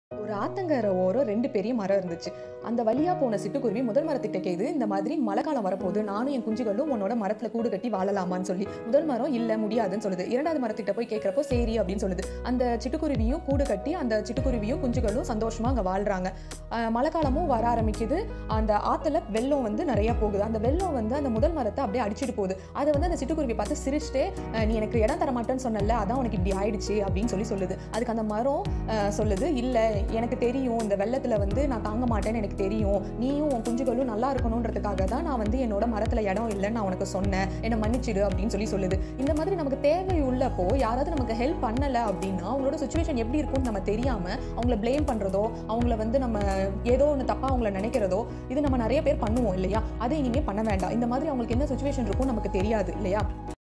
ஒரு ஆத்தங்கர ஓரம் ரெண்டு பெரிய மரம் இருந்துச்சு அந்த வழியா போன சிட்டுக்குருவி முதல் மரத்திட்ட கேது இந்த மாதிரி மழை காலம் வரப்போகுது நானும் என் குஞ்சுகளும் உன்னோட மரத்துல கூடு கட்டி வாழலாமான்னு சொல்லி முதல் மரம் இல்ல முடியாதுன்னு சொல்லுது இரண்டாவது மரத்திட்ட போய் கேட்கறப்போ சரி அப்படின்னு சொல்லுது அந்த சிட்டுக்குருவியும் கூடு கட்டி அந்த சிட்டுக்குருவியும் குஞ்சுகளும் சந்தோஷமா அங்க வாழ்றாங்க அஹ் மழை காலமும் வர ஆரம்பிக்குது அந்த ஆத்துல வெள்ளம் வந்து நிறைய போகுது அந்த வெள்ளம் வந்து அந்த முதல் மரத்தை அப்படியே அடிச்சிட்டு போகுது அதை வந்து அந்த சிட்டுக்குருவி பார்த்து சிரிச்சுட்டே அஹ் நீ எனக்கு இடம் தர மாட்டேன்னு சொன்னல அதான் உனக்கு இப்படி ஆயிடுச்சு அப்படின்னு சொல்லி சொல்லுது அதுக்கு அந்த மரம் அஹ் சொல்லுது இல்ல எனக்கு தெரியும் இந்த வெள்ளத்துல வந்து நான் தாங்க மாட்டேன்னு எனக்கு தெரியும் நீயும் உன் குஞ்சுகளும் நல்லா இருக்கணுன்றதுக்காக தான் நான் வந்து என்னோட மரத்துல இடம் இல்லைன்னு நான் உனக்கு சொன்னேன் என்னை மன்னிச்சிடு அப்படின்னு சொல்லி சொல்லுது இந்த மாதிரி நமக்கு தேவை உள்ளப்போ யாராவது நமக்கு ஹெல்ப் பண்ணல அப்படின்னா அவங்களோட சுச்சுவேஷன் எப்படி இருக்கும்னு நம்ம தெரியாம அவங்கள ப்ளேம் பண்றதோ அவங்கள வந்து நம்ம ஏதோ ஒன்று தப்பா அவங்கள நினைக்கிறதோ இது நம்ம நிறைய பேர் பண்ணுவோம் இல்லையா அதை இனிமே பண்ண வேண்டாம் இந்த மாதிரி அவங்களுக்கு என்ன சுச்சுவேஷன் இருக்கும் நமக்கு தெரியாது இல்லையா